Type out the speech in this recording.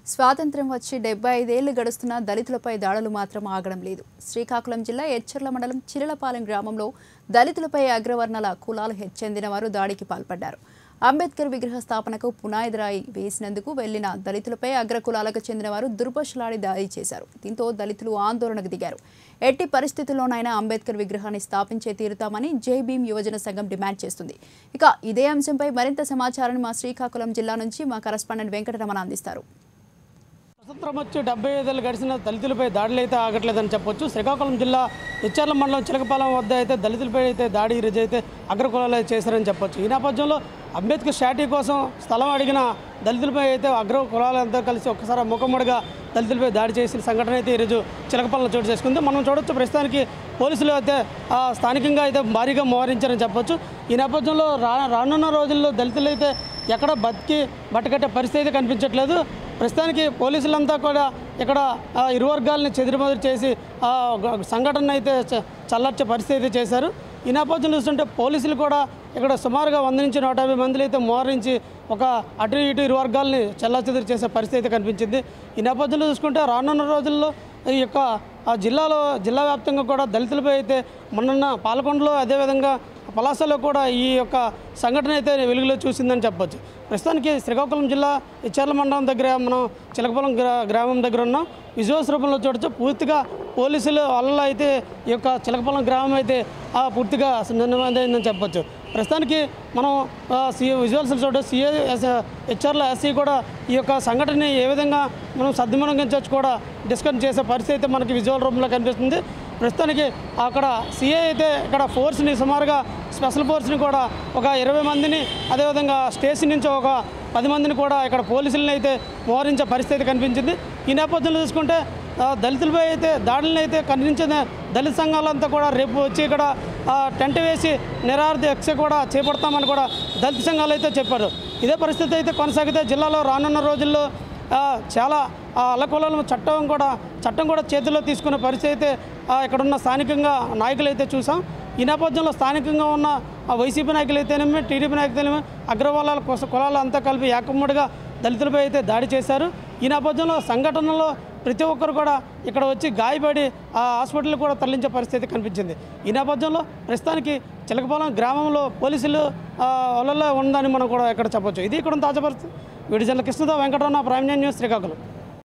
స్వాతంత్ర్యం వచ్చి డెబ్బై ఐదేళ్లు గడుస్తున్న దళితులపై దాడులు మాత్రం ఆగడం లేదు శ్రీకాకుళం జిల్లా ఎచ్చర్ల మండలం చిరలపాలెం గ్రామంలో దళితులపై అగ్రవర్ణాల కులాలు చెందిన వారు దాడికి పాల్పడ్డారు అంబేద్కర్ విగ్రహ స్థాపనకు పునాది రాయి వేసినందుకు వెళ్లిన దళితులపై అగ్రకులాలకు చెందిన వారు దుర్భషలాడి దాడి చేశారు దీంతో దళితులు ఆందోళనకు దిగారు ఎట్టి పరిస్థితుల్లోనైనా అంబేద్కర్ విగ్రహాన్ని స్థాపించే తీరుతామని జై భీమ్ యువజన సంఘం డిమాండ్ చేస్తుంది ఇక ఇదే అంశంపై మరింత సమాచారాన్ని మా శ్రీకాకుళం జిల్లా నుంచి మా కరస్పాండెంట్ వెంకటరమణ అందిస్తారు స్వతంత్రం వచ్చి డెబ్బై ఐదేళ్ళు గడిచిన దళితులపై దాడులు అయితే ఆగట్లేదని చెప్పొచ్చు శ్రీకాకుళం జిల్లా ఇచ్చర్ల మండలం చిలకపాలెం వద్ద అయితే దళితులపై అయితే దాడి ఈరోజు అయితే అగ్రకులాలు అయితే చేశారని చెప్పొచ్చు ఈ నేపథ్యంలో అంబేద్కర్ స్టాట్యూ కోసం స్థలం అడిగిన దళితులపై అయితే అగ్ర కులాలంతా కలిసి ఒక్కసారి ముఖముడిగా దళితులపై దాడి చేసిన సంఘటన అయితే ఈరోజు చిలకపాలెంలో చోటు చేసుకుంది మనం చూడొచ్చు ప్రస్తుతానికి పోలీసులు అయితే ఆ, స్థానికంగా అయితే భారీగా మోహరించారని చెప్పొచ్చు ఈ నేపథ్యంలో రా రానున్న రోజుల్లో దళితులు అయితే ఎక్కడ బతికి బట్టకట్టే పరిస్థితి అయితే కనిపించట్లేదు ప్రస్తుతానికి పోలీసులంతా కూడా ఇక్కడ ఆ, ఇరు వర్గాలని చెదిరిమదురు చేసి ఆ గ- సంఘటన అయితే చ- చల్లార్చే పరిస్థితి అయితే చేశారు ఈ నేపథ్యంలో చూస్తుంటే పోలీసులు కూడా ఇక్కడ సుమారుగా వంద నుంచి నూట యాభై మందిని అయితే మోహరించి ఒక అటు ఇటు ఇరు వర్గాలని చెల్లాచెదురు చేసే పరిస్థితి అయితే కనిపించింది ఈ నేపథ్యంలో చూసుకుంటే రానున్న రోజుల్లో ఈ యొక్క ఆ జిల్లాలో జిల్లా వ్యాప్తంగా కూడా దళితులపై అయితే మొన్న పాలకొండలో అదేవిధంగా పలాసలో కూడా ఈ యొక్క సంఘటన అయితే వెలుగులో చూసిందని చెప్పొచ్చు ప్రస్తుతానికి శ్రీకాకుళం జిల్లా ఇచ్చర్ల మండలం దగ్గర మనం చిలకపురం గ్రా గ్రామం దగ్గర ఉన్నాం విజువల్స్ రూపంలో చూడొచ్చు పూర్తిగా పోలీసుల వల్ల అయితే ఈ యొక్క చిలకపురం గ్రామం అయితే ఆ, పూర్తిగా నిర్ణయమైందని చెప్పొచ్చు ప్రస్తుతానికి మనం ఆ, సి విజువల్స్ చూడొచ్చు సిఏ హెచ్ఆర్ల ఎస్సీ కూడా ఈ యొక్క సంఘటనని ఏ విధంగా మనం సద్వినియోగించవచ్చు కూడా డిస్కస్ చేసే పరిస్థితి అయితే మనకి విజువల్ రూపంలో కనిపిస్తుంది ప్రస్తుతానికి అక్కడ సిఏ అయితే ఇక్కడ ఫోర్స్ని సుమారుగా స్పెషల్ ఫోర్స్ని కూడా ఒక ఇరవై మందిని అదేవిధంగా స్టేషన్ నుంచి ఒక పది మందిని కూడా ఇక్కడ పోలీసులను అయితే మోహరించే పరిస్థితి కనిపించింది ఈ నేపథ్యంలో చూసుకుంటే ఆ, దళితులపై అయితే దాడులను అయితే ఖండించిన దళిత సంఘాలంతా కూడా రేపు వచ్చి ఇక్కడ ఆ, టెంట్ వేసి నిరాహార దీక్ష కూడా చేపడతామని కూడా దళిత సంఘాలు అయితే చెప్పారు ఇదే పరిస్థితి అయితే కొనసాగితే జిల్లాలో రానున్న రోజుల్లో ఆ, చాలా ఆ అల్లకొల్లల చట్టం కూడా చట్టం కూడా చేతిలో తీసుకునే పరిస్థితి అయితే ఆ, ఇక్కడున్న స్థానికంగా నాయకులు అయితే చూసాం ఈ నేపథ్యంలో స్థానికంగా ఉన్న ఆ వైసీపీ నాయకులు అయితేనేమి టీడీపీ నాయకులైతేనేమి అగ్రవాలాల కుస కులాలు అంతా కలిపి ఏకమ్మడిగా దళితులపై అయితే దాడి చేశారు ఈ నేపథ్యంలో సంఘటనలో ప్రతి ఒక్కరు కూడా ఇక్కడ వచ్చి గాయపడి ఆ హాస్పిటల్ కూడా తరలించే పరిస్థితి కనిపించింది ఈ నేపథ్యంలో ప్రస్తుతానికి చిలకపాలెం గ్రామంలో పోలీసులు ఆ, వలలో ఉందని మనం కూడా ఇక్కడ చెప్పొచ్చు ఇది ఇక్కడ తాజా పరిస్థితి విడిజల్ల కృష్ణతో వెంకటరమణ ప్రైమ్ న్యూస్ శ్రీకాకుళం